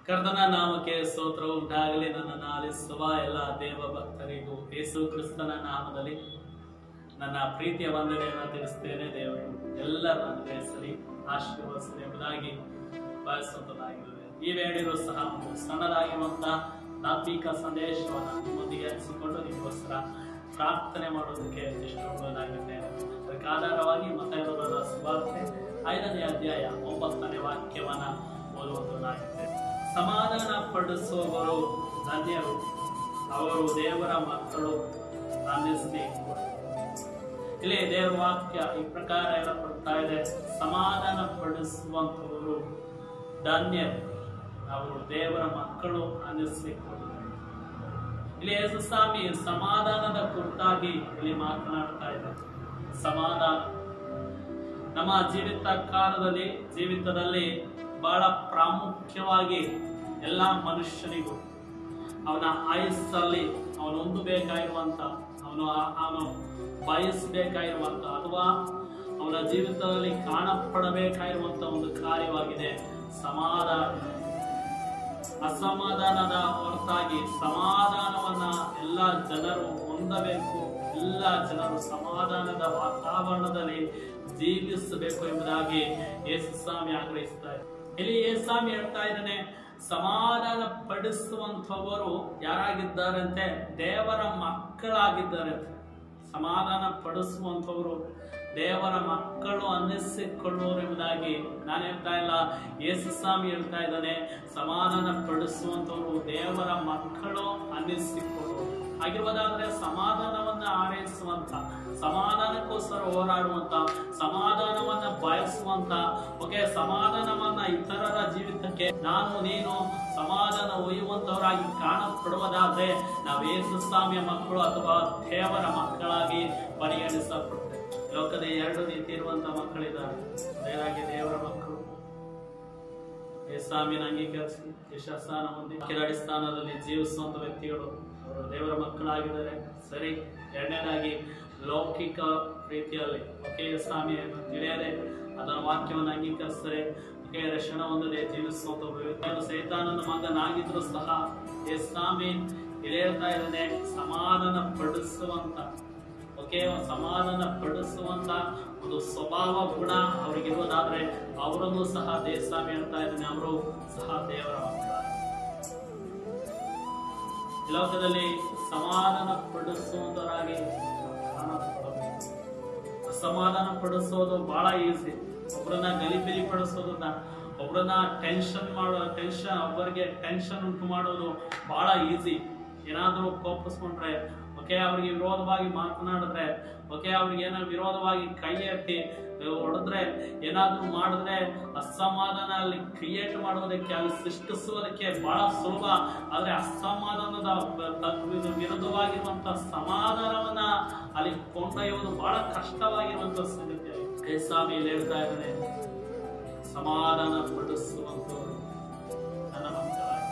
ಕರ್ತನ ನಾಮಕ್ಕೆ ಸ್ತೋತ್ರ ಉಂಟಾಗಲಿ ನನ್ನನ್ನು ಆಲಿಸುವ ಎಲ್ಲ ದೇವ ಭಕ್ತರಿಗೂ ಯೇಸು ಕ್ರಿಸ್ತನ ನಾಮದಲ್ಲಿ ನನ್ನ ಪ್ರೀತಿಯ ವಂದನೆಯನ್ನು ತಿಳಿಸ್ತೇನೆ ದೇವರು ಎಲ್ಲರನ್ನು ಅನುಗ್ರಹಿಸಲಿ ಆಶೀರ್ವದಿಸಲಿ ಎಂಬುದಾಗಿ ಬಯಸುವಂತದ್ದಾಗಿರುತ್ತದೆ ಈ ವೇಳೆಯೂ ಸಹ ಒಂದು ಸಣ್ಣದಾಗಿರುವಂತಹ ತಾತ್ವಿಕ ಸಂದೇಶವನ್ನು ನಿಮ್ಮೊಂದಿಗೆ ಹಂಚಿಕೊಂಡು ನಿಮಗೋಸ್ಕರ ಪ್ರಾರ್ಥನೆ ಮಾಡೋದಕ್ಕೆ ಇಷ್ಟಪಡೋದಾಗಿದ್ದೇನೆ ಅದಕ್ಕೆ ಆಧಾರವಾಗಿ ಮತಯದ ಸುವಾರ್ತೆ ಐದನೇ ಅಧ್ಯಾಯ ಒಂಬತ್ತನೇ ವಾಕ್ಯವನ್ನ ಓದುವಂತದ್ದಾಗಿದ್ದೇನೆ ಸಮಾಧಾನ ಪಡಿಸುವವರು ಧನ್ಯರು ಅವರು ದೇವರ ಮಕ್ಕಳು ಅನ್ನಿಸಬೇಕು ಇಲ್ಲಿ ದೇವರ ವಾಕ್ಯ ಈ ಪ್ರಕಾರ ಹೇಳಪಡ್ತಾ ಇದೆ ಸಮಾಧಾನ ಪಡಿಸುವಂತವರು ಧನ್ಯರು ಅವರು ದೇವರ ಮಕ್ಕಳು ಅನ್ನಿಸಬೇಕು ಇಲ್ಲಿ ಯೇಸು ಸ್ವಾಮಿ ಸಮಾಧಾನದ ಕುರಿತಾಗಿ ಇಲ್ಲಿ ಮಾತನಾಡ್ತಾ ಇದ್ದಾರೆ ಸಮಾಧಾನ ನಮ್ಮ ಜೀವಿತ ಕಾಲದಲ್ಲಿ ಜೀವಿತದಲ್ಲಿ ಬಹಳ ಪ್ರಾಮುಖ್ಯವಾಗಿ ಎಲ್ಲ ಮನುಷ್ಯನಿಗೂ ಅವನ ಆಯಸ್ಸಲ್ಲಿ ಅವನು ಹೊಂದಬೇಕಾಗಿರುವಂತ ಅವನು ಅವನು ಬಯಸಬೇಕಾಗಿರುವಂತ ಅಥವಾ ಅವನ ಜೀವಿತದಲ್ಲಿ ಕಾಣಪಡಬೇಕಾಗಿರುವಂತ ಒಂದು ಕಾರ್ಯವಾಗಿದೆ ಸಮಾಧಾನ ಅಸಮಾಧಾನದ ಹೊರತಾಗಿ ಸಮಾಧಾನವನ್ನ ಎಲ್ಲ ಜನರು ಹೊಂದಬೇಕು ಎಲ್ಲ ಜನರು ಸಮಾಧಾನದ ವಾತಾವರಣದಲ್ಲಿ ಜೀವಿಸಬೇಕು ಎಂಬುದಾಗಿ ಯೇಸು ಸ್ವಾಮಿ ಆಗ್ರಹಿಸ್ತಾರೆ ಇಲ್ಲಿ ಯೇಸು ಸ್ವಾಮಿ ಹೇಳ್ತಾ ಇದ್ದಾನೆ ಸಮಾಧಾನ ಪಡಿಸುವಂಥವರು ಯಾರಾಗಿದ್ದಾರಂತೆ ದೇವರ ಮಕ್ಕಳಾಗಿದ್ದಾರೆ ಸಮಾಧಾನ ಪಡಿಸುವಂಥವರು ದೇವರ ಮಕ್ಕಳು ಅನ್ನಿಸಿಕೊಳ್ಳುವರು ಎಂಬುದಾಗಿ ನಾನು ಹೇಳ್ತಾ ಇಲ್ಲ ಯೇಸು ಸ್ವಾಮಿ ಹೇಳ್ತಾ ಇದ್ದಾನೆ ಸಮಾಧಾನ ಪಡಿಸುವಂಥವರು ದೇವರ ಮಕ್ಕಳು ಅನ್ನಿಸಿಕೊಳ್ಳುವರು ಆಗಿರುವುದಾದ್ರೆ ಸಮಾಧಾನವನ್ನ ಆರೈಸುವಂತ ಸಮಾಧಾನಕ್ಕೋಸ್ಕರ ಹೋರಾಡುವಂತ ಸಮಾಧಾನವನ್ನ ಬಯಸುವಂತ ಓಕೆ ಸಮಾಧಾನವನ್ನ ಇತರರ ಜೀವಿತಕ್ಕೆ ನಾನು ನೀನು ಸಮಾಧಾನ ಒಯ್ಯುವಂತವರಾಗಿ ಕಾಣಪಡುವುದಾದ್ರೆ ನಾವು ಯೇಸು ಸ್ವಾಮಿಯ ಮಕ್ಕಳು ಅಥವಾ ದೇವರ ಮಕ್ಕಳಾಗಿ ಪರಿಗಣಿಸಲ್ಪಡ್ತೇವೆ ಲೋಕದ ಎರಡು ರೀತಿ ಇರುವಂತ ಮಕ್ಕಳಿದ್ದಾರೆ ಅದೇನಾಗಿ ದೇವರ ಮಕ್ಕಳು ಸ್ವಾಮಿನ ಅಂಗೀಕರಿಸಿ ಯಶಸ್ಸಾನ ಹೊಂದಿ ಕಿರಾಡಿ ಸ್ಥಾನದಲ್ಲಿ ಜೀವಿಸುವಂತ ವ್ಯಕ್ತಿಗಳು ಅವರು ದೇವರ ಮಕ್ಕಳಾಗಿದ್ದಾರೆ ಸರಿ ಎರಡನೇದಾಗಿ ಲೌಕಿಕ ರೀತಿಯಲ್ಲಿ ಒಕೆ ಸ್ವಾಮಿಯನ್ನು ತಿಳಿಯದೆ ಅದರ ವಾಕ್ಯವನ್ನು ಅಂಗೀಕರಿಸ್ತಾರೆ ಒಕೆ ರಕ್ಷಣ ಹೊಂದದೆ ಜೀವಿಸುವಂತ ಒಬ್ಬ ವ್ಯಕ್ತಿ ಸೈತಾನನ ಮಗನಾಗಿದ್ರು ಸಹ ಈ ಸ್ವಾಮಿ ಇಲ್ಲಿ ಹೇಳ್ತಾ ಇದ್ದಾನೆ ಸಮಾಧಾನ ಪಡಿಸುವಂತ ಓಕೆ ಸಮಾಧಾನ ಪಡಿಸುವಂತ ಒಂದು ಸ್ವಭಾವ ಗುಣ ಅವರಿಗಿರುವುದಾದ್ರೆ ಅವರನ್ನು ಸಹ ದೇವಸ್ವಾಮಿ ಹೇಳ್ತಾ ಇದ್ದಾನೆ ಅವರು ಸಹ ದೇವರ ಮಕ್ಕಳ ಈ ಲೋಕದಲ್ಲಿ ಸಮಾಧಾನ ಪಡಿಸುವುದರಾಗಿ ಕಾಣಪಡಬೇಕು ಅಸಮಾಧಾನ ಪಡಿಸೋದು ಬಹಳ ಈಸಿ ಒಬ್ಬರನ್ನ ಗಲಿಬಿಲಿ ಪಡಿಸೋದನ್ನ ಒಬ್ಬರನ್ನ ಟೆನ್ಷನ್ ಮಾಡೋ ಟೆನ್ಷನ್ ಒಬ್ಬರಿಗೆ ಟೆನ್ಷನ್ ಉಂಟು ಮಾಡೋದು ಬಹಳ ಈಸಿ ಏನಾದರೂ ಕೋಪಿಸ್ಕೊಂಡ್ರೆ ಓಕೆ ಅವ್ರಿಗೆ ವಿರೋಧವಾಗಿ ಮಾತನಾಡಿದ್ರೆ ಓಕೆ ಅವ್ರಿಗೆ ಏನಾದ್ರು ವಿರೋಧವಾಗಿ ಕೈ ಎತ್ತಿ ಹೊಡೆದ್ರೆ ಏನಾದ್ರೂ ಮಾಡಿದ್ರೆ ಅಸಮಾಧಾನ ಅಲ್ಲಿ ಕ್ರಿಯೇಟ್ ಮಾಡೋದಕ್ಕೆ ಅಲ್ಲಿ ಸೃಷ್ಟಿಸುವುದಕ್ಕೆ ಬಹಳ ಸುಲಭ ಆದ್ರೆ ಅಸಮಾಧಾನದ ತ- ವಿರುದ್ಧವಾಗಿರುವಂತ ಸಮಾಧಾನವನ್ನ ಅಲ್ಲಿ ಕೊಂಡೊಯ್ಯುವುದು ಬಹಳ ಕಷ್ಟವಾಗಿರುವಂತ ಸಂಗತಿ ಏ ಸ್ವಾಮಿ ಇಲ್ಲಿ ಹೇಳ್ತಾ ಇದ್ದಾನೆ ಸಮಾಧಾನ ಪಡಿಸುವಂತವರು ನನ್ನ ಮಕ್ಕಳಾಗಿ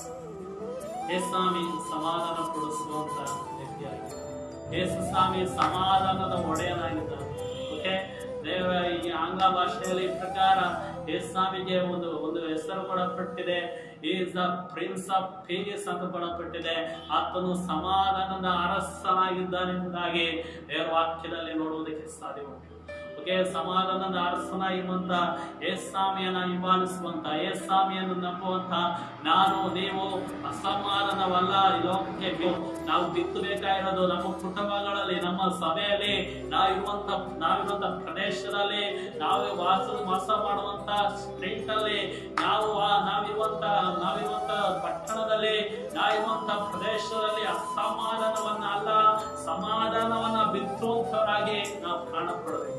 ಏ ಸ್ವಾಮಿ ಸಮಾಧಾನ ಪಡಿಸುವಂತ ವ್ಯಕ್ತಿಯಾಗಿದೆ ಯೇಸು ಸ್ವಾಮಿ ಸಮಾಧಾನದ ಒಡೆಯನಾಗಿದ್ದಾನೆ ಓಕೆ ದೇವ ಈ ಆಂಗ್ಲ ಭಾಷೆಯಲ್ಲಿ ಈ ಪ್ರಕಾರ ಯೇಸು ಸ್ವಾಮಿಗೆ ಒಂದು ಒಂದು ಹೆಸರು ಕೊಡಲ್ಪಟ್ಟಿದೆ is the prince of peace ಅಂತ ಕೊಡಲ್ಪಟ್ಟಿದೆ ಆತನು ಸಮಾಧಾನದ ಅರಸನಾಗಿದ್ದಾನೆ ಎಂಬುದಾಗಿ ದೇವರ ವಾಕ್ಯದಲ್ಲಿ ನೋಡುವುದಕ್ಕೆ ಸಾಧ್ಯ ಉಂಟು ಓಕೆ ಸಮಾಧಾನದ ಅರಸನಾಗಿರುವಂತ ಏಸ್ವಾಮಿಯನ್ನ ಹಿಂಬಾಲಿಸುವಂತ ಏಸ್ವಾಮಿಯನ್ನು ನಂಬುವಂತ ನಾನು ನೀವು ಅಸಮಾಧಾನವಲ್ಲ ಈ ಲೋಕಕ್ಕೆ ಬಿ- ನಾವು ಬಿತ್ತಬೇಕಾಗಿರೋದು ನಮ್ಮ ಕುಟುಂಬಗಳಲ್ಲಿ ನಮ್ಮ ಸಭೆಯಲ್ಲಿ ನಾವಿರುವಂತ ನಾವಿರುವಂತ ಪ್ರದೇಶದಲ್ಲಿ ನಾವು ವಾಸ ವಾಸ ಮಾಡುವಂತ ಸ್ಟ್ರೀಟ್ ಅಲ್ಲಿ ನಾವು ಆ- ನಾವಿರುವಂತ ನಾವಿರುವಂತ ಪಟ್ಟಣದಲ್ಲಿ ನಾವಿರುವಂತ ಪ್ರದೇಶದಲ್ಲಿ ಅಸಮಾಧಾನವನ್ನ ಅಲ್ಲ ಸಮಾಧಾನವನ್ನ ಬಿತ್ತುವಂತವರಾಗಿ ನಾವು ಕಾಣಪಡಬೇಕು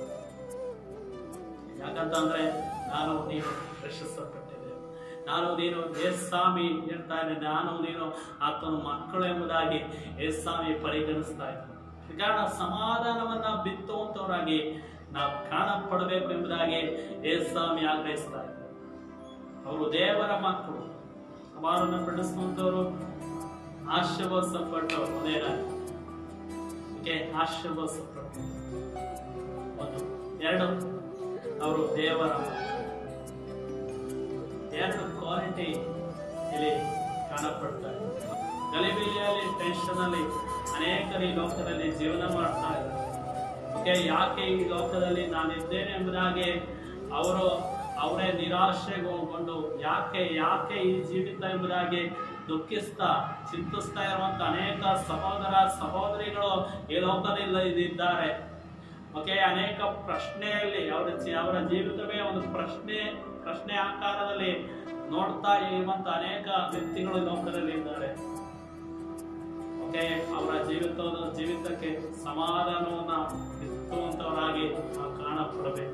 ಯಾಕಂತಂದ್ರೆ ನಾನು ನೀನು ರಕ್ಷಿಸಲ್ಪಟ್ಟಿದ್ದೇವೆ ನಾನು ನೀನು ಏಸ್ವಾಮಿ ಹೇಳ್ತಾ ಇದ್ದೇನೆ ನಾನು ನೀನು ಆತನ ಮಕ್ಕಳು ಎಂಬುದಾಗಿ ಏಸ್ವಾಮಿ ಪರಿಗಣಿಸ್ತಾ ಇದ್ದಾನೆ ಕಾರಣ ಸಮಾಧಾನವನ್ನ ಬಿತ್ತುವಂತವರಾಗಿ ನಾವು ಕಾಣಪಡಬೇಕು ಎಂಬುದಾಗಿ ಏಸ್ವಾಮಿ ಆಗ್ರಹಿಸ್ತಾ ಇದ್ದಾರೆ ಅವರು ದೇವರ ಮಕ್ಕಳು ಸಮಾಧಾನ ಪಡಿಸುವಂತವರು ಆಶೀರ್ವದಿಸಲ್ಪಟ್ಟವರು ಅದೇನಾಗಿ ಓಕೆ ಆಶೀರ್ವದಿಸಲ್ಪಟ್ಟರು ಒಂದು ಎರಡು ಅವರು ದೇವರ ಎರಡು ಕ್ವಾಲಿಟಿ ಇಲ್ಲಿ ಕಾಣಪಡ್ತಾರೆ ಗಲಿಬಿಲಿಯಲ್ಲಿ ಟೆನ್ಷನ್ ಅಲ್ಲಿ ಅನೇಕರು ಈ ಲೋಕದಲ್ಲಿ ಜೀವನ ಮಾಡ್ತಾ ಇದ್ದಾರೆ ಓಕೆ ಯಾಕೆ ಈ ಲೋಕದಲ್ಲಿ ನಾನಿದ್ದೇನೆ ಎಂಬುದಾಗಿ ಅವರು ಅವರೇ ನಿರಾಶೆಗೊಂಡು ಯಾಕೆ ಯಾಕೆ ಈ ಜೀವಿತ ಎಂಬುದಾಗಿ ದುಃಖಿಸ್ತಾ ಚಿಂತಿಸ್ತಾ ಇರುವಂತ ಅನೇಕ ಸಹೋದರ ಸಹೋದರಿಗಳು ಈ ಲೋಕದಲ್ಲಿ ಇದ್ದಾರೆ ಓಕೆ ಅನೇಕ ಪ್ರಶ್ನೆಯಲ್ಲಿ ಅವರ ಜೀ- ಅವರ ಜೀವಿತವೇ ಒಂದು ಪ್ರಶ್ನೆ ಪ್ರಶ್ನೆ ಆಕಾರದಲ್ಲಿ ನೋಡ್ತಾ ಇರುವಂತ ಅನೇಕ ವ್ಯಕ್ತಿಗಳು ಈ ಲೋಕದಲ್ಲಿ ಇದ್ದಾರೆ ಓಕೆ ಅವರ ಜೀವಿತದ ಜೀವಿತಕ್ಕೆ ಸಮಾಧಾನವನ್ನ ಬಿತ್ತುವಂತವರಾಗಿ ನಾವು ಕಾಣಪಡಬೇಕು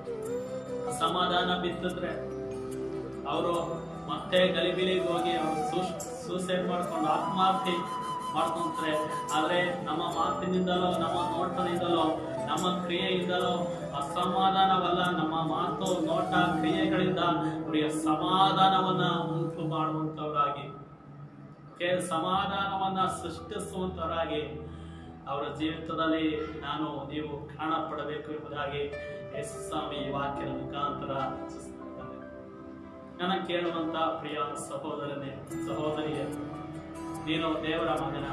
ಸಮಾಧಾನ ಬಿತ್ತಿದ್ರೆ ಅವರು ಮತ್ತೆ ಗಲಿಬಿಲಿಗೆ ಹೋಗಿ ಅವರು ಸೂಸೈಡ್ ಮಾಡ್ಕೊಂಡು ಆತ್ಮಹತ್ಯೆ ಮಾಡ್ಕೊಂತಾರೆ ಆದ್ರೆ ನಮ್ಮ ಮಾತಿನಿಂದಲೋ ನಮ್ಮ ನೋಟದಿಂದಲೋ ನಮ್ಮ ಕ್ರಿಯೆಯಿಂದಲೋ ಅಸಮಾಧಾನವಲ್ಲ ನಮ್ಮ ಮಾತು ನೋಟ ಕ್ರಿಯೆಗಳಿಂದ ಅವರಿಗೆ ಸಮಾಧಾನವನ್ನ ಉಂಟು ಮಾಡುವಂತವರಾಗಿ ಕೆ ಸಮಾಧಾನವನ್ನ ಸೃಷ್ಟಿಸುವಂತವರಾಗಿ ಅವರ ಜೀವಿತದಲ್ಲಿ ನಾನು ನೀವು ಕಾಣಪಡಬೇಕು ಎಂಬುದಾಗಿ ಯೇಸು ಸ್ವಾಮಿ ಈ ವಾಕ್ಯದ ಮುಖಾಂತರ ಸೂಚಿಸುತ್ತಿದ್ದಾನೆ. ನನ್ನ ಕೇಳುವಂತ ಪ್ರಿಯ ಸಹೋದರನೇ ಸಹೋದರಿಯೇ ನೀನು ದೇವರ ಮಗನ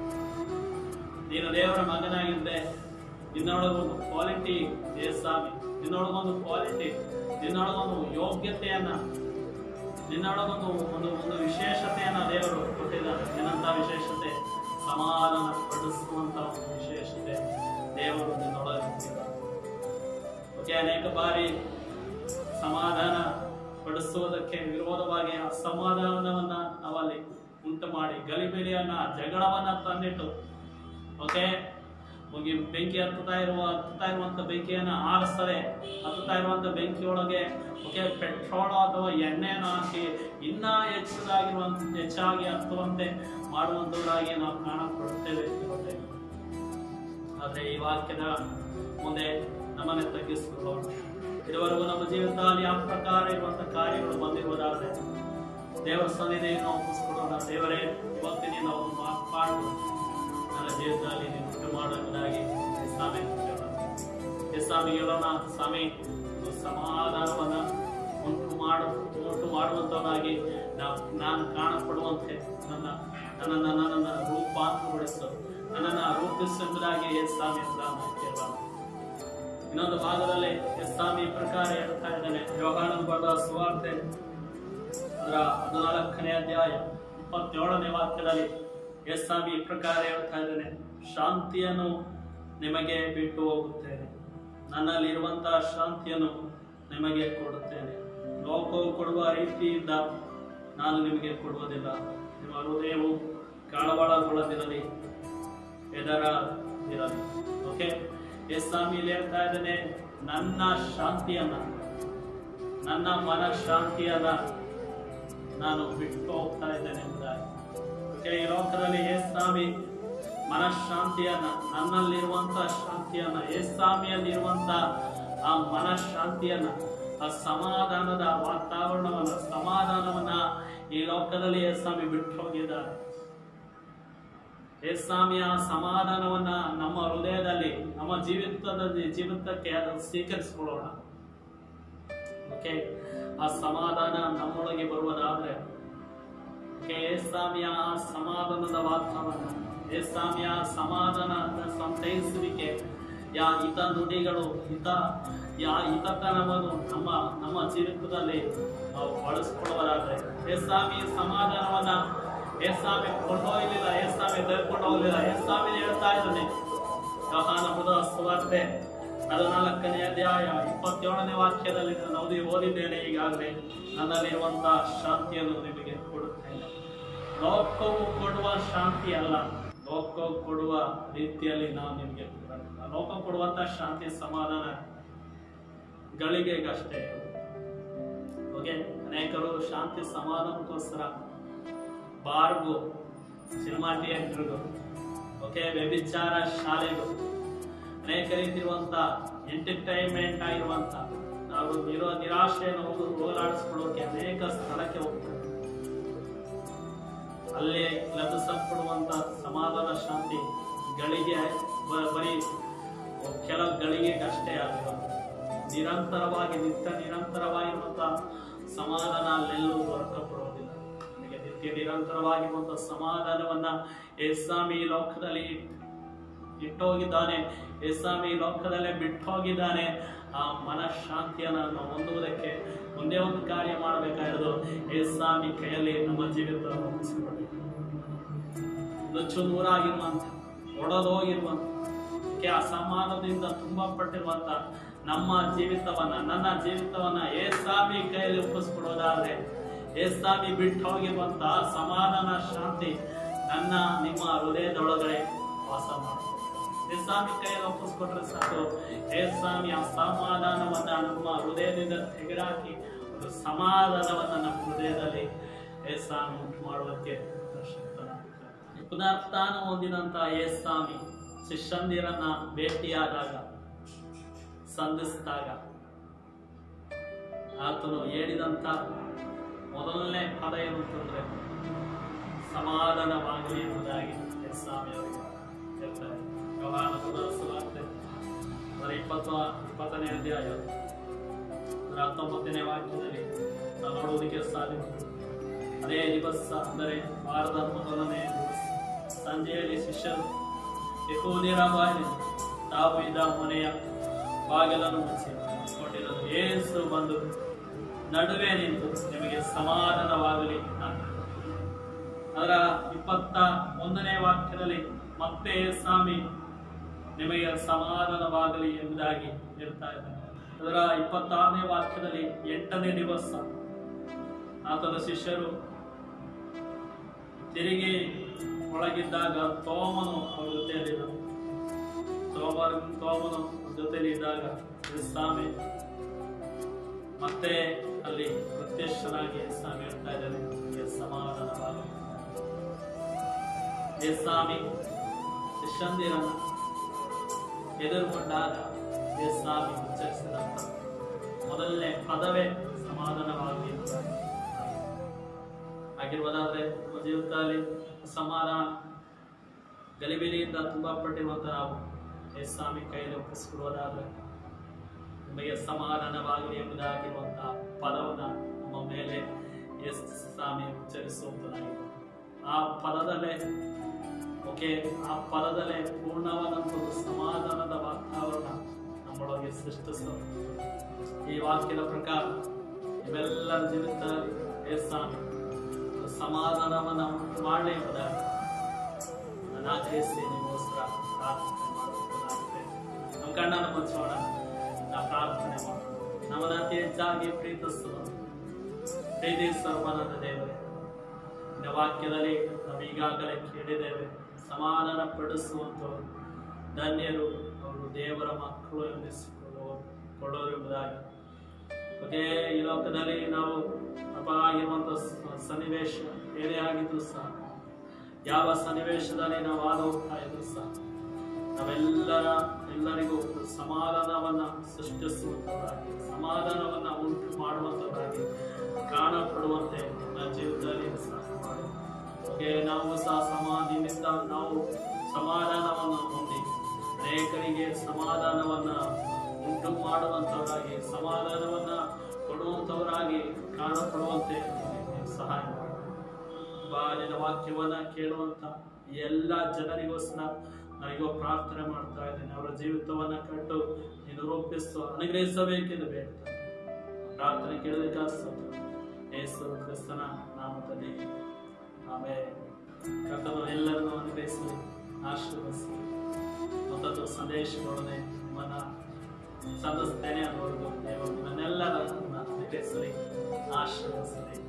ನೀನು ದೇವರ ಮಗನಾಗಿದ್ದೆ ನಿನ್ನೊಳಗೊಂದು ಕ್ವಾಲಿಟಿ ಏ ಸ್ವಾಮಿ ನಿನ್ನೊಳಗೊಂದು ಕ್ವಾಲಿಟಿ ನಿನ್ನೊಳಗೊಂದು ಯೋಗ್ಯತೆಯನ್ನ ನಿನ್ನೊಳಗೊಂದು ಒಂದು ಒಂದು ವಿಶೇಷತೆಯನ್ನ ದೇವರು ಕೊಟ್ಟಿದ್ದಾರೆ ಏನಂತ ವಿಶೇಷತೆ ಸಮಾಧಾನ ಪಡಿಸುವಂತ ಒಂದು ವಿಶೇಷತೆ ದೇವರು ನಿನ್ನೊಳಗೆ ಕೊಟ್ಟಿದ್ದಾರೆ ಓಕೆ ಅನೇಕ ಬಾರಿ ಸಮಾಧಾನ ಪಡಿಸುವುದಕ್ಕೆ ವಿರೋಧವಾಗಿ ಅಸಮಾಧಾನವನ್ನ ನಾವಲ್ಲಿ ಉಂಟು ಮಾಡಿ ಗಲಿಬಿಲಿಯನ್ನ ಜಗಳವನ್ನ ತಂದಿಟ್ಟು ಓಕೆ ಹೋಗಿ ಬೆಂಕಿ ಹತ್ತುತ್ತಾ ಇರುವ ಹತ್ತುತ್ತಾ ಇರುವಂತ ಬೆಂಕಿಯನ್ನ ಆರಿಸ್ತಾರೆ ಹತ್ತುತ್ತಾ ಇರುವಂತ ಬೆಂಕಿಯೊಳಗೆ ಓಕೆ ಪೆಟ್ರೋಲ್ ಅಥವಾ ಎಣ್ಣೆಯನ್ನು ಹಾಕಿ ಇನ್ನ ಹೆಚ್ಚಾಗಿರುವಂತ ಹೆಚ್ಚಾಗಿ ಹತ್ತುವಂತೆ ಮಾಡುವಂತವರಾಗಿ ನಾವು ಕಾಣಪಡುತ್ತೇವೆ ಇವತ್ತೇ. ಆದ್ರೆ ಈ ವಾಕ್ಯದ ಮುಂದೆ ನಮ್ಮನ್ನೇ ತಗ್ಗಿಸಿಕೊಳ್ಳೋಣ ಇದುವರೆಗೂ ನಮ್ಮ ಜೀವಿತದಲ್ಲಿ ಯಾವ ಪ್ರಕಾರ ಇರುವಂತ ಕಾರ್ಯಗಳು ಬಂದಿರುವುದಾದ್ರೆ ದೇವರ ಸನ್ನಿಧಿಯನ್ನು ಒಪ್ಪಿಸ್ಕೊಡೋಣ ದೇವರೇ ಇವತ್ತಿನ ನಾವು ಮಾತಾಡು ನನ್ನ ಜೀವಿತದಲ್ಲಿ ನೀವು ಉಂಟು ಮಾಡುವುದಾಗಿ ಸ್ವಾಮಿ ಸ್ವಾಮಿ ಹೇಳೋಣ ಸ್ವಾಮಿ ಇದು ಸಮಾಧಾನವನ್ನ ಉಂಟು ಮಾಡು ಉಂಟು ಮಾಡುವಂತವನಾಗಿ ನಾವು ನಾನು ಕಾಣಪಡುವಂತೆ ನನ್ನ ನನ್ನನ್ನು ನನ್ನನ್ನು ರೂಪಾಂತರಗೊಳಿಸು ನನ್ನನ್ನು ರೂಪಿಸುವುದಾಗಿ ಸ್ವಾಮಿ ಅಂತ ನಾನು ಕೇಳೋಣ ಇನ್ನೊಂದು ಭಾಗದಲ್ಲಿ ಸ್ವಾಮಿ ಈ ಪ್ರಕಾರ ಹೇಳ್ತಾ ಇದ್ದಾನೆ ಯೋಗಾನಂದ ಬರೆದ ಸುವಾರ್ತೆ ಅದರ ಹದಿನಾಲ್ಕನೇ ಅಧ್ಯಾಯ ಇಪ್ಪತ್ತೇಳನೇ ವಾಕ್ಯದಲ್ಲಿ ಸ್ವಾಮಿ ಈ ಪ್ರಕಾರ ಹೇಳ್ತಾ ಇದ್ದಾನೆ ಶಾಂತಿಯನ್ನು ನಿಮಗೆ ಬಿಟ್ಟು ಹೋಗುತ್ತೇನೆ ನನ್ನಲ್ಲಿರುವಂತಹ ಶಾಂತಿಯನ್ನು ನಿಮಗೆ ಕೊಡುತ್ತೇನೆ ಲೋಕವು ಕೊಡುವ ರೀತಿಯಿಂದ ನಾನು ನಿಮಗೆ ಕೊಡುವುದಿಲ್ಲ ನಿಮ್ಮ ಹೃದಯವು ಕಳವಳಗೊಳ್ಳದಿರಲಿ ಹೆದರದಿರಲಿ ಓಕೆ ಎಸ್ ಸ್ವಾಮಿ ಇಲ್ಲಿ ಹೇಳ್ತಾ ಇದ್ದಾನೆ ನನ್ನ ಶಾಂತಿಯನ್ನ ನನ್ನ ಮನ ಶಾಂತಿಯನ್ನ ನಾನು ಬಿಟ್ಟು ಹೋಗ್ತಾ ಇದ್ದೇನೆ ಎಂಬುದಾಗಿ ಓಕೆ ಈ ಲೋಕದಲ್ಲಿ ಎಸ್ ಸ್ವಾಮಿ ಮನಃಶಾಂತಿಯನ್ನ ನನ್ನಲ್ಲಿರುವಂತ ಶಾಂತಿಯನ್ನ ಎಸ್ ಸ್ವಾಮಿಯಲ್ಲಿರುವಂತ ಆ ಮನಃಶಾಂತಿಯನ್ನ ಆ ಸಮಾಧಾನದ ವಾತಾವರಣವನ್ನ ಸಮಾಧಾನವನ್ನ ಈ ಲೋಕದಲ್ಲಿ ಎಸ್ ಸ್ವಾಮಿ ಬಿಟ್ಟು ಹೋಗಿದ್ದಾರೆ ಎಸ್ ಸ್ವಾಮಿಯ ಸಮಾಧಾನವನ್ನ ನಮ್ಮ ಹೃದಯದಲ್ಲಿ ನಮ್ಮ ಜೀವಿತದಲ್ಲಿ ಜೀವಿತಕ್ಕೆ ಅದನ್ನು ಸ್ವೀಕರಿಸಿಕೊಳ್ಳೋಣ ಓಕೆ ಆ ಸಮಾಧಾನ ನಮ್ಮೊಳಗೆ ಬರುವುದಾದ್ರೆ ಓಕೆ ಎಸ್ ಸ್ವಾಮಿಯ ಆ ಸಮಾಧಾನದ ವಾತಾವರಣ ಎಸ್ ಸ್ವಾಮಿಯ ಸಮಾಧಾನದ ಸಂತೈಸುವಿಕೆ ಯಾ ಹಿತ ನುಡಿಗಳು ಹಿತ ಯಾ ಹಿತತನವನ್ನು ನಮ್ಮ ನಮ್ಮ ಜೀವಿತದಲ್ಲಿ ನಾವು ಬಳಸ್ಕೊಳ್ಳುವುದಾದ್ರೆ ಎಸ್ ಸ್ವಾಮಿ ಸಮಾಧಾನವನ್ನ ಎಸ್ ಸ್ವಾಮಿ ಕೊಂಡೋಗ್ಲಿಲ್ಲ ಎಸ್ ಸ್ವಾಮಿ ತೆಗೆದುಕೊಂಡು ಹೋಗ್ಲಿಲ್ಲ ಎಸ್ ಸ್ವಾಮಿ ಹೇಳ್ತಾ ಇದ್ದಾನೆ ಯೋಹಾನಪುರದ ಸುವಾರ್ತೆ ಹದಿನಾಲ್ಕನೇ ಅಧ್ಯಾಯ ಇಪ್ಪತ್ತೇಳನೇ ವಾಕ್ಯದಲ್ಲಿ ನಾನು ಓದಿ ಓದಿದ್ದೇನೆ ಈಗಾಗಲೇ ನನ್ನಲ್ಲಿರುವಂತಹ ಶಾಂತಿಯನ್ನು ನಿಮಗೆ ಕೊಡುತ್ತೇನೆ ಲೋಕವು ಕೊಡುವ ಶಾಂತಿ ಅಲ್ಲ ಲೋಕ ಕೊಡುವ ರೀತಿಯಲ್ಲಿ ನಾವು ನಿಮಗೆ ಕೊಡೋಣ. ಲೋಕ ಕೊಡುವಂತಹ ಶಾಂತಿ ಸಮಾಧಾನ ಗಳಿಗೆಗಷ್ಟೇ ಓಕೆ ಅನೇಕರು ಶಾಂತಿ ಸಮಾಧಾನಕ್ಕೋಸ್ಕರ ಬಾರ್ಗು ಸಿನಿಮಾ ಥಿಯೇಟರ್ಗೂ ಓಕೆ ವ್ಯಭಿಚಾರ ಶಾಲೆಗೂ ಅನೇಕ ರೀತಿರುವಂತ ಎಂಟರ್ಟೈನ್ಮೆಂಟ್ ಆಗಿರುವಂತ ನಾವು ಇರೋ ನಿರಾಶೆಯನ್ನು ಹೋಗಿ ಹೋಗಲಾಡಿಸ್ಕೊಳ್ಳೋಕೆ ಅನೇಕ ಸ್ಥಳಕ್ಕೆ ಹೋಗ್ತಾರೆ ಅಲ್ಲೇ ಲಭಿಸಲ್ಪಡುವಂತ ಸಮಾಧಾನ ಶಾಂತಿ ಗಳಿಗೆ ಬ- ಬರೀ ಕೆಲವು ಗಳಿಗೆಗಷ್ಟೇ ಆಗಿರೋದು ನಿರಂತರವಾಗಿ ನಿತ್ಯ ನಿರಂತರವಾಗಿರುವಂತ ಸಮಾಧಾನ ಅಲ್ಲೆಲ್ಲೂ ದೊರಕಪಡುವುದಿಲ್ಲ ನಿಮಗೆ ನಿತ್ಯ ನಿರಂತರವಾಗಿರುವಂತಹ ಸಮಾಧಾನವನ್ನ ಏಸ್ವಾಮಿ ಈ ಲೋಕದಲ್ಲಿ ಇಟ್ಟೋಗಿದ್ದಾನೆ ಏಸ್ವಾಮಿ ಈ ಲೋಕದಲ್ಲೇ ಬಿಟ್ಟು ಹೋಗಿದ್ದಾನೆ ಆ ಮನಃಶಾಂತಿಯನ್ನು ನಾವು ಹೊಂದುವುದಕ್ಕೆ ಒಂದೇ ಒಂದು ಕಾರ್ಯ ಮಾಡಬೇಕಾಗಿರೋದು ಏಸ್ವಾಮಿ ಕೈಯಲ್ಲಿ ನಮ್ಮ ಜೀವಿತವನ್ನು ಮುಗಿಸಿಕೊಡ್ಬೇಕು ನುಚ್ಚು ನೂರಾಗಿರುವಂತ ಒಡೆದೋಗಿರುವಂತ ಕೆ ಅಸಮಾನದಿಂದ ತುಂಬಲ್ಪಟ್ಟಿರುವಂತ ನಮ್ಮ ಜೀವಿತವನ್ನ ನನ್ನ ಜೀವಿತವನ್ನ ಏಸಾಮಿ ಕೈಯಲ್ಲಿ ಒಪ್ಪಿಸ್ಕೊಡೋದಾದ್ರೆ ಏಸಾಮಿ ಬಿಟ್ಟು ಹೋಗಿರುವಂತ ಸಮಾಧಾನ ಶಾಂತಿ ನನ್ನ ನಿಮ್ಮ ಹೃದಯದೊಳಗಡೆ ವಾಸ ಮಾಡ್ತಾರೆ ಏಸಾಮಿ ಕೈಯಲ್ಲಿ ಒಪ್ಪಿಸ್ಕೊಟ್ರೆ ಸಾಕು ಏಸಾಮಿ ಆ ಸಮಾಧಾನವನ್ನ ನಮ್ಮ ಹೃದಯದಿಂದ ತೆಗೆದುಹಾಕಿ ಒಂದು ಸಮಾಧಾನವನ್ನ ನಮ್ಮ ಹೃದಯದಲ್ಲಿ ಏಸಾಮಿ ಉಂಟು ಮಾಡುವುದಕ್ಕೆ ಶಕ್ತನಾಗ್ತಾನೆ. ಪುನರುತ್ಥಾನ ಹೊಂದಿದಂತ ಏಸಾಮಿ ಶಿಷ್ಯಂದಿರನ್ನ ಭೇಟಿಯಾದಾಗ ಸಂಧಿಸಿದಾಗ ಆತನು ಹೇಳಿದಂತ ಮೊದಲನೇ ಪದ ಏನು ಅಂತಂದ್ರೆ ಸಮಾಧಾನವಾಗಲಿ ಎಂಬುದಾಗಿ ಸ್ವಾಮಿ ಅವರಿಗೆ ಹೇಳ್ತಾರೆ ಯೋಹಾನ ಸುಧಾರಿಸಲಾಗ್ತದೆ ಅದರ ಇಪ್ಪತ್ತ ಇಪ್ಪತ್ತನೇ ಅಧ್ಯಾಯ ಅದರ ಹತ್ತೊಂಬತ್ತನೇ ವಾಕ್ಯದಲ್ಲಿ ನಾವು ನೋಡುವುದಕ್ಕೆ ಸಾಧ್ಯ ಉಂಟು. ಅದೇ ದಿವಸ ಅಂದರೆ ವಾರದ ಮೊದಲನೇ ದಿವಸ ಸಂಜೆಯಲ್ಲಿ ಶಿಷ್ಯರು ಯಹೂದ್ಯರ ಬಾಯಲ್ಲಿ ತಾವು ಇದ್ದ ಮನೆಯ ಬಾಗಿಲನ್ನು ಮುಚ್ಚಿ ಕೊಟ್ಟಿದ್ದರು ಏಸು ಬಂದು ನಡುವೆ ನಿಂತು ನಿಮಗೆ ಸಮಾಧಾನವಾಗಲಿ ಅಂತ ಅದರ ಇಪ್ಪತ್ತ ಒಂದನೇ ವಾಕ್ಯದಲ್ಲಿ ಮತ್ತೆ ಸ್ವಾಮಿ ನಿಮಗೆ ಸಮಾಧಾನವಾಗಲಿ ಎಂಬುದಾಗಿ ಹೇಳ್ತಾ ಇದ್ದಾರೆ ಅದರ ಇಪ್ಪತ್ತಾರನೇ ವಾಕ್ಯದಲ್ಲಿ ಎಂಟನೇ ದಿವಸ ಆತನ ಶಿಷ್ಯರು ತಿರುಗಿ ಒಳಗಿದ್ದಾಗ ತೋಮನು ಅವರ ಜೊತೆಯಲ್ಲಿದ್ದರು ತೋಮರ ತೋಮನು ಅವ್ರ ಜೊತೆಯಲ್ಲಿ ಇದ್ದಾಗ ಸ್ವಾಮಿ ಮತ್ತೆ ಅಲ್ಲಿ ಪ್ರತ್ಯಕ್ಷನಾಗಿ ಸ್ವಾಮಿ ಹೇಳ್ತಾ ಇದ್ದಾರೆ ನಿಮಗೆ ಸಮಾಧಾನವಾಗಲಿ ಏ ಸ್ವಾಮಿ ಶಿಷ್ಯಂದಿರನ್ನ ಎದುರುಗೊಂಡಾಗ ಏ ಸ್ವಾಮಿ ಉಚ್ಚರಿಸಿದಂತ ಮೊದಲನೇ ಪದವೇ ಸಮಾಧಾನವಾಗಲಿ ಅಂತ ಆಗಿರ್ಬೋದಾದ್ರೆ ನಮ್ಮ ಜೀವಿತದಲ್ಲಿ ಸಮಾಧಾನ ಗಲಿಬಿಲಿಯಿಂದ ತುಂಬಾ ಪಟ್ಟಿರುವಂತ ನಾವು ಏ ಸ್ವಾಮಿ ಕೈಯಲ್ಲಿ ಒಪ್ಪಿಸಿಕೊಡುವುದಾದ್ರೆ ನಿಮಗೆ ಸಮಾಧಾನವಾಗಲಿ ಎಂಬುದಾಗಿರುವಂತಹ ಪದವನ್ನ ನಮ್ಮ ಮೇಲೆ ಎಸ್ ಸ್ವಾಮಿ ಉಚ್ಚರಿಸುವಂತದಾಗಿದೆ ಆ ಪದದಲ್ಲೇ ಓಕೆ ಆ ಪದದಲ್ಲೇ ಪೂರ್ಣವಾದಂಥ ಒಂದು ಸಮಾಧಾನದ ವಾತಾವರಣ ನಮ್ಮೊಳಗೆ ಸೃಷ್ಟಿಸ್ತದೆ ಈ ವಾಕ್ಯದ ಪ್ರಕಾರ ಇವೆಲ್ಲರ ಜೀವಿತದಲ್ಲಿ ಏ ಸ್ವಾಮಿ ಒಂದು ಸಮಾಧಾನವನ್ನ ಉಂಟು ಮಾಡಲಿ ಎಂಬುದಾಗಿ ನಾನು ಆಗ್ರಹಿಸಿ ನಿಮಗೋಸ್ಕರ ಪ್ರಾರ್ಥನೆ ಮಾಡುವುದಾಗಿದೆ ನಮ್ಮ ಕಣ್ಣನ್ನು ಮುಚ್ಚೋಣ ನಾವು ಪ್ರಾರ್ಥನೆ ಮಾಡೋಣ ನಮ್ಮನ್ನ ಅತಿ ಹೆಚ್ಚಾಗಿ ಪ್ರೀತಿಸುವ ಪ್ರೀತಿ ಸರ್ವನದ ದೇವರೇ ನಿನ್ನ ವಾಕ್ಯದಲ್ಲಿ ನಾವು ಈಗಾಗಲೇ ಕೇಳಿದ್ದೇವೆ ಸಮಾಧಾನ ಪಡಿಸುವಂಥವರು ಧನ್ಯರು ಅವರು ದೇವರ ಮಕ್ಕಳು ಎಂದಿಸಿಕೊಳ್ಳುವರು ಕೊಳ್ಳೋರು ಎಂಬುದಾಗಿ ಓಕೆ ಈ ಲೋಕದಲ್ಲಿ ನಾವು ಅಪ ಆಗಿರುವಂಥ ಸ- ಸನ್ನಿವೇಶ ಏನೇ ಆಗಿದ್ರು ಸಹ ಯಾವ ಸನ್ನಿವೇಶದಲ್ಲಿ ನಾವು ಹಾದು ಹೋಗ್ತಾ ಇದ್ರು ಸಹ ನಾವೆಲ್ಲರ ಎಲ್ಲರಿಗೂ ಒಂದು ಸಮಾಧಾನವನ್ನ ಸೃಷ್ಟಿಸುವಂತವರಾಗಿ ಸಮಾಧಾನವನ್ನ ಉಂಟು ಮಾಡುವಂತವರಾಗಿ ಕಾಣಪಡುವಂತೆ ನನ್ನ ಜೀವಿತದಲ್ಲಿ ಸಹಾಯ ಮಾಡಿ ಹಾಗೆ ನಾವು ಸಹ ಸಮಾಧಿನಿಂದ ನಾವು ಸಮಾಧಾನವನ್ನು ಹೊಂದಿ ಅನೇಕರಿಗೆ ಸಮಾಧಾನವನ್ನ ಉಂಟು ಮಾಡುವಂತವರಾಗಿ ಸಮಾಧಾನವನ್ನ ಕೊಡುವಂತವರಾಗಿ ಕಾಣಪಡುವಂತೆ ನೀವು ಸಹಾಯ ಮಾಡಿ ಬಾ ನಿನ್ನ ವಾಕ್ಯವನ್ನ ಕೇಳುವಂತ ಎಲ್ಲ ಜನರಿಗೋಸ್ಕರ ನಾನೀಗ ಪ್ರಾರ್ಥನೆ ಮಾಡ್ತಾ ಇದ್ದೇನೆ ಅವರ ಜೀವಿತವನ್ನ ಕಟ್ಟು ನೀನು ರೂಪಿಸು ಅನುಗ್ರಹಿಸಬೇಕೆಂದು ಬೇಡ್ತಾ ಪ್ರಾರ್ಥನೆ ಕೇಳಬೇಕಾದ ಯೇಸು ಕ್ರಿಸ್ತನ ನಾಮದಲ್ಲಿ ಆಮೇಲೆ ಕರ್ತನು ಎಲ್ಲರನ್ನು ಅನುಗ್ರಹಿಸಿ ಆಶೀರ್ವದಿಸಿ ಮತ್ತೊಂದು ಸಂದೇಶಗಳೊಡನೆ ನಿಮ್ಮನ್ನ ಸಂಧಿಸ್ತೇನೆ ಅನ್ನೋದು ದೇವರು ನನ್ನೆಲ್ಲರನ್ನು ಅನುಗ್ರಹಿಸಲಿ ಆಶೀರ್ವದಿಸಲಿ